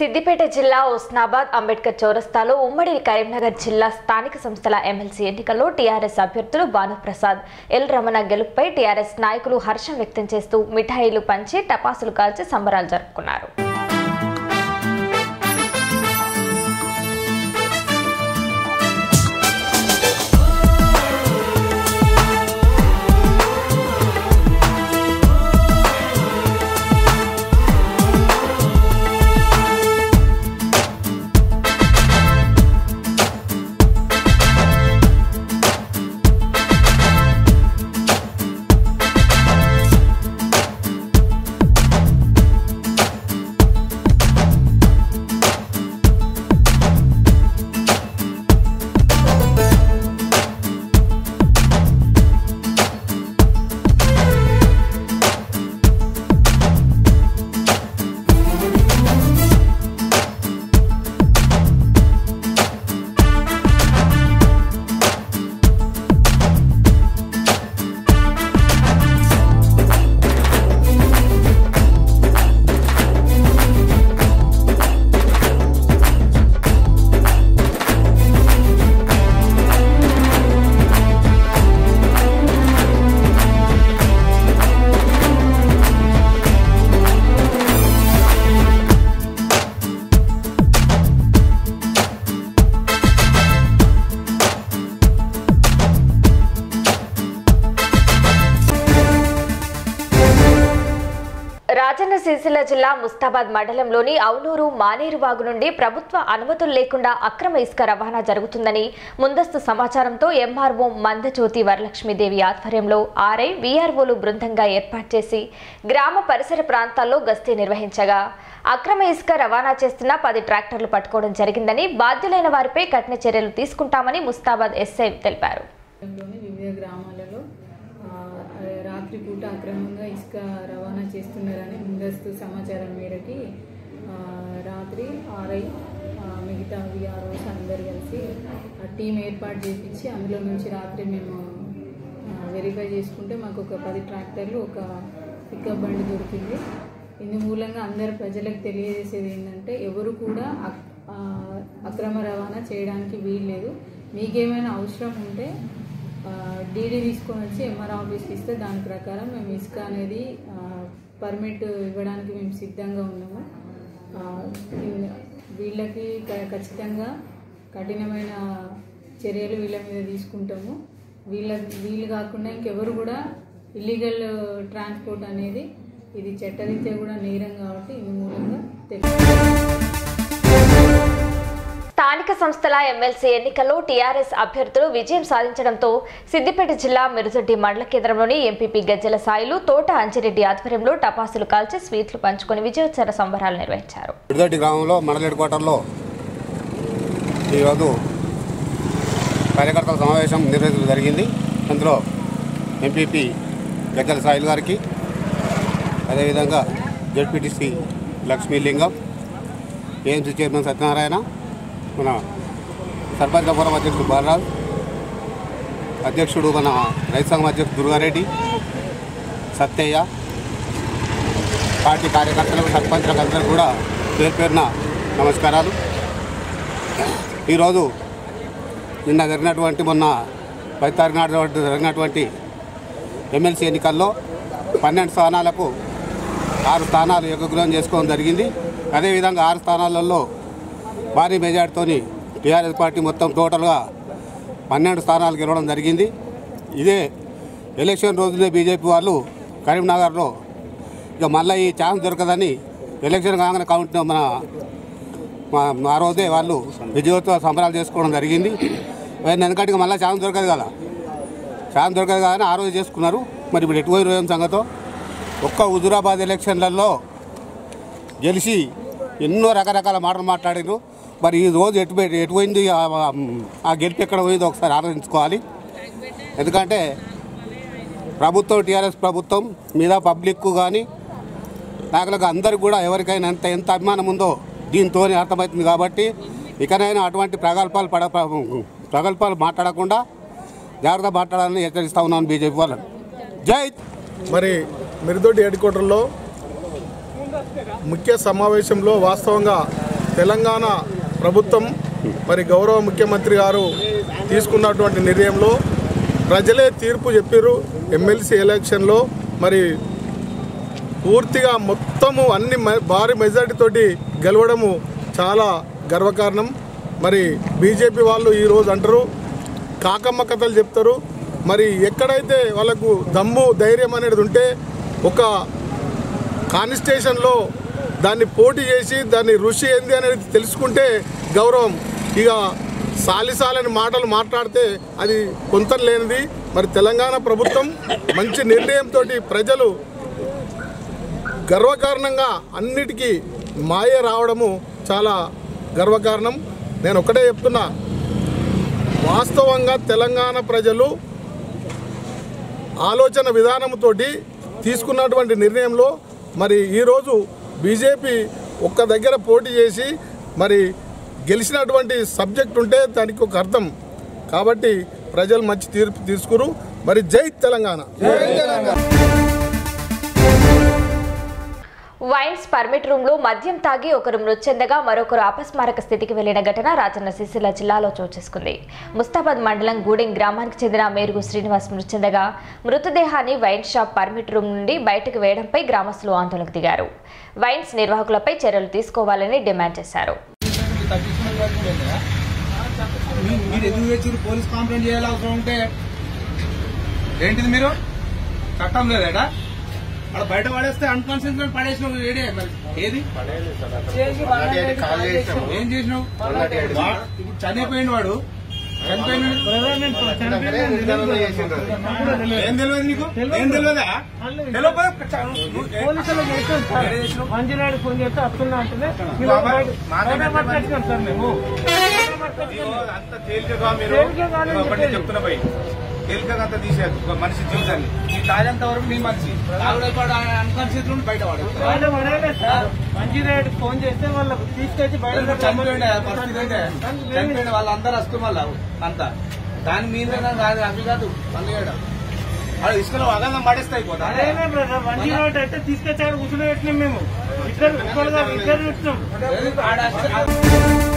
సిద్దిపేట జిల్లా ఉస్నాబాద్ అంబేద్కర్ చౌరస్తాలో ఉమ్మడి కరీంనగర్ జిల్లా స్థానిక సంస్థల ఎమ్మెల్సీ ఎన్నికల్లో టీఆర్ఎస్ అభ్యర్థులు భానుప్రసాద్ ఎల్ రమణ గెలుపుపై టీఆర్ఎస్ నాయకులు హర్షం వ్యక్తం చేస్తూ మిఠాయిలు పంచి టపాసులు కాల్చి సంబరాలు జరుపుకున్నారు రాజన్న సిరిసిల్ల జిల్లా ముస్తాబాద్ మండలంలోని అవునూరు మానేరువాగు నుండి ప్రభుత్వ అనుమతులు లేకుండా అక్రమ ఇసుక రవాణా జరుగుతుందని ముందస్తు సమాచారంతో ఎంఆర్ఓ మందజ్యోతి వరలక్ష్మీదేవి ఆధ్వర్యంలో ఆర్ఐ వీఆర్ఓలు బృందంగా ఏర్పాటు చేసి గ్రామ పరిసర ప్రాంతాల్లో గస్తీ నిర్వహించగా అక్రమ ఇసుక రవాణా చేస్తున్న పది ట్రాక్టర్లు పట్టుకోవడం జరిగిందని బాధ్యులైన వారిపై కఠిన చర్యలు తీసుకుంటామని ముస్తాబాద్ ఎస్ఐ తెలిపారు లోని వివిధ గ్రామాలలో ఆ, రాత్రిపూట అక్రమంగా ఇసుక రవాణా చేస్తున్నారని ముందస్తు సమాచారం మేరకి ఆ, రాత్రి ఆర్ఐ ఆ, మిగతా విఆర్ఓస్ అందరు కలిసి ఆ టీం ఏర్పాటు చేయించి అందులో నుంచి రాత్రి మేము వెరిఫై చేసుకుంటే మాకు ఒక పది ట్రాక్టర్లు ఒక పికప్ బండి దొరికింది ఇందు మూలంగా అందరు ప్రజలకు తెలియజేసేది ఏంటంటే ఎవరు కూడా అక్- ఆ, అక్రమ రవాణా చేయడానికి వీల్లేదు మీకేమైనా అవసరం ఉంటే డీడీ తీసుకొని వచ్చి ఎంఆర్ ఆఫీస్కి ఇస్తే దాని ప్రకారం మేము ఇసుక అనేది పర్మిట్ ఇవ్వడానికి మేము సిద్ధంగా ఉన్నాము ఆ, ఇన్- వీళ్ళకి క- ఖచ్చితంగా కఠినమైన చర్యలు వీళ్ళ మీద తీసుకుంటాము వీళ్ళ వీళ్ళు కాకుండా ఇంకెవరు కూడా ఇల్లీగల్ ట్రాన్స్పోర్ట్ అనేది ఇది చట్టరీత్యా కూడా నేరం కాబట్టి ఇది మూలంగా తెలుసు స్థానిక సంస్థల ఎమ్మెల్సీ ఎన్నికల్లో టీఆర్ఎస్ అభ్యర్థులు విజయం సాధించడంతో సిద్దిపేట జిల్లా మిరుజొడ్డి మండల కేంద్రంలోని ఎంపీపీ గజ్జల సాయిలు తోట అంజిరెడ్డి ఆధ్వర్యంలో టపాసులు కాల్చి స్వీట్లు పంచుకొని విజయోత్సవ సంబరాలు నిర్వహించారు విడిదొడ్డి గ్రామంలో మండల హెడ్ క్వార్టర్లో ఈరోజు కార్యకర్తల సమావేశం నిర్వహించడం జరిగింది అందులో ఎంపీపీ గజ్జల సాయిల్ గారికి అదేవిధంగా ZPTC Lakshmilingam AMC chairman Satyanarayana మన సర్పంచ్ ఫోరం అధ్యక్షుడు బాలరాజ్ అధ్యక్షుడు మన రైతు సంఘం అధ్యక్షుడు దుర్గారెడ్డి సత్తయ్య పార్టీ కార్యకర్తలకు సర్పంచ్లకు అందరూ కూడా పేరు పేరున నమస్కారాలు ఈరోజు నిన్న జరిగినటువంటి మొన్న పది తారీఖు నాడు జరిగినటువంటి ఎమ్మెల్సీ ఎన్నికల్లో పన్నెండు స్థానాలకు ఆరు స్థానాలు ఏకగ్రహం చేసుకోవడం జరిగింది అదేవిధంగా ఆరు స్థానాలలో భారీ మెజార్టీతోని టీఆర్ఎస్ పార్టీ మొత్తం టోటల్గా పన్నెండు స్థానాలు గెలవడం జరిగింది ఇదే ఎలక్షన్ రోజునే బీజేపీ వాళ్ళు కరీంనగర్లో ఇక మళ్ళీ ఈ ఛాన్స్ దొరకదని ఎలక్షన్ కాగానే కౌంట్ మన మా- ఆ రోజే వాళ్ళు విజయోత్సవ సంబరాలు చేసుకోవడం జరిగింది ఆయన ఎందుకంటే మళ్ళీ ఛాన్స్ దొరకదు కదా ఛాన్స్ దొరకదు కానీ ఆ రోజు చేసుకున్నారు మరి ఇప్పుడు ఎటువైపు రోజు సంగతో ఒక్క హుజురాబాద్ ఎలక్షన్లలో గెలిచి ఎన్నో రకరకాల మాటలు మాట్లాడారు మరి ఈ రోజు ఎటు పోయి- ఎటు పోయింది ఆ- ఆ- ఆ గెలుపు ఎక్కడ పోయిందో ఒకసారి ఆలోచించుకోవాలి ఎందుకంటే ప్రభుత్వం టీఆర్ఎస్ ప్రభుత్వం మీద పబ్లిక్ కానీ నాయకులకు అందరికి కూడా ఎవరికైనా ఎంత ఎంత అభిమానం ఉందో దీంతో అర్థమవుతుంది కాబట్టి ఇకనైనా అటువంటి ప్రగల్భాలు పడ ప్రగల్భాలు మాట్లాడకుండా జాగ్రత్త మాట్లాడాలని హెచ్చరిస్తా ఉన్నాను బీజేపీ వాళ్ళని జై మరి మిరుదొడ్డి హెడ్ క్వార్టర్లో ముఖ్య సమావేశంలో వాస్తవంగా తెలంగాణ ప్రభుత్వం మరి గౌరవ ముఖ్యమంత్రి గారు తీసుకున్నటువంటి నిర్ణయంలో ప్రజలే తీర్పు చెప్పారు ఎమ్మెల్సీ ఎలక్షన్లో మరి పూర్తిగా మొత్తము అన్ని మ- భారీ మెజార్టీతోటి గెలవడము చాలా గర్వకారణం మరి బీజేపీ వాళ్ళు ఈరోజు అంటారు కాకమ్మ కథలు చెప్తారు మరి ఎక్కడైతే వాళ్ళకు దమ్ము ధైర్యం అనేది ఉంటే ఒక కాన్స్టిట్యూషన్లో దాన్ని పోటీ చేసి దాని రుచి ఏంది అనేది తెలుసుకుంటే గౌరవం ఇక సాలిసాలని మాటలు మాట్లాడితే అది కొంత లేనిది మరి తెలంగాణ ప్రభుత్వం మంచి నిర్ణయంతో ప్రజలు గర్వకారణంగా అన్నిటికీ మాయ రావడము చాలా గర్వకారణం నేను ఒకటే చెప్తున్నా వాస్తవంగా తెలంగాణ ప్రజలు ఆలోచన విధానంతోటి తీసుకున్నటువంటి నిర్ణయంలో మరి ఈరోజు బీజేపీ ఒక్క దగ్గర పోటీ చేసి మరి గెలిచినటువంటి సబ్జెక్ట్ ఉంటే దానికి ఒక అర్థం కాబట్టి ప్రజలు మంచి తీర్పు తీసుకురు మరి జై తెలంగాణ వైన్స్ పర్మిట్ రూమ్ లో మద్యం తాగి ఒకరు మృతి చెందగా మరొకరు అపస్మారక స్థితికి వెళ్లిన ఘటన రాజన్న సిరిసిల్ల జిల్లాలో చోటు చేసుకుంది ముస్తాబాద్ మండలం గూడెం గ్రామానికి చెందిన మేరుగు శ్రీనివాస్ మృతి చెందగా మృతదేహాన్ని వైన్ షాప్ పర్మిట్ రూమ్ నుండి బయటకు వేయడంపై గ్రామస్తులు ఆందోళనకు దిగారు వైన్స్ నిర్వాహకులపై చర్యలు తీసుకోవాలని డిమాండ్ చేశారు మీ- మీరు ఎందుకు తెచ్చారు పోలీస్ కంప్లైంట్ చేయాలి అవసరం ఉంటే ఏంటిది మీరు చట్టం లేదేడా అక్కడ బయట పడేస్తే అన్కాన్షియస్ పడేసిన ఏడే మరి ఏది ఏం చేసినావు వా- ఇప్పుడు చనిపోయిన వాడు చనిపోయిన ఏం తెలియదు నీకు ఏం తెలియదా తెలియకపోతే చ- నువ్వు ఏ- ఏడ చేసినావు? మంజునాడు ఫోన్ చేస్తే వస్తున్నా అంటేనే బాబా, మాట బయట పట్టుకొచ్చినాం సార్ మేము ఇదిగో అంత తేలికగా మీరు తేలికగా అని ఇదిగో ఒకటి చెప్పేది. చెప్తున్నా పోయి తేలికగా అంత తీసేది ఒక మనిషి జీవితాన్ని ఈ తాగేంత వరకు మీ మనిషి తాగుడైపాడు అన్కాన్షియస్ నుండి బయట పడేస్తారు వాళ్ళు పడేయలేదు సార్ మంజునాడు ఫోన్ చేస్తే వాళ్ళకు తీసుకొచ్చి బయట చనిపోయిండే పరిస్థితి ఏంటే చనిపోయిండే వాళ్ళందరూ వస్తూ మళ్ళా అంతా దాని మీద కాదు అవి కాదు పండుగ అది ఇసుకలో అగందం పడేస్తే అయిపోతా అదేనే బ్రదర్ మంజునాడు అయితే తీసుకొచ్చాడు కూర్చుని పెట్టినాం మేము ఇద్దరు ఒకరుగా ఇద్దరు పెట్టినాం ఆడ